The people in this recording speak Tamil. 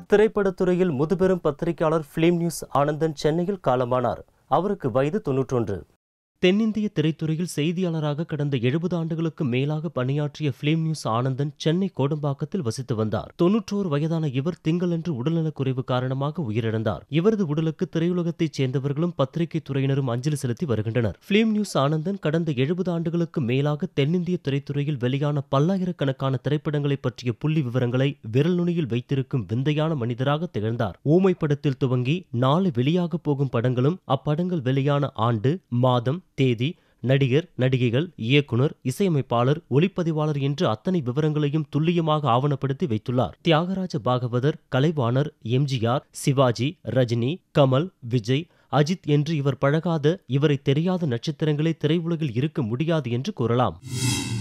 திரைப்படத்துறையில் முதுபெரும் பத்திரிகையாளர் பிலிம் நியூஸ் ஆனந்தன் சென்னையில் காலமானார் அவருக்கு வயது தொன்னூற்றொன்று தென்னிந்திய திரைத்துறையில் செய்தியாளராக கடந்த எழுபது ஆண்டுகளுக்கு மேலாக பணியாற்றிய பிலிம் நியூஸ் ஆனந்தன் சென்னை கோடம்பாக்கத்தில் வசித்து வந்தார் தொன்னூற்றோரு வயதான இவர் திங்களன்று உடல்நலக்குறைவு காரணமாக உயிரிழந்தார் இவரது உடலுக்கு திரையுலகத்தைச் சேர்ந்தவர்களும் பத்திரிகை துறையினரும் அஞ்சலி செலுத்தி வருகின்றனர் பிலிம் நியூஸ் ஆனந்தன் கடந்த எழுபது ஆண்டுகளுக்கு மேலாக தென்னிந்திய திரைத்துறையில் வெளியான பல்லாயிரக்கணக்கான திரைப்படங்களை பற்றிய புள்ளி விவரங்களை விரல் நுனியில் வைத்திருக்கும் விந்தையான மனிதராக திகழ்ந்தார் ஊமை படத்தில் துவங்கி நாளை வெளியாக போகும் படங்களும் அப்படங்கள் வெளியான ஆண்டு மாதம் தேதி நடிகர் நடிகைகள் இயக்குனர் இசையமைப்பாளர் ஒளிப்பதிவாளர் என்று அத்தனை விவரங்களையும் துல்லியமாக ஆவணப்படுத்தி வைத்துள்ளார் தியாகராஜ பாகவதர் கலைவாணர் எம்ஜிஆர் சிவாஜி ரஜினி கமல் விஜய் அஜித் என்று இவர் பழகாத இவரை தெரியாத நட்சத்திரங்களே திரையுலகில் இருக்க முடியாது என்று கூறலாம்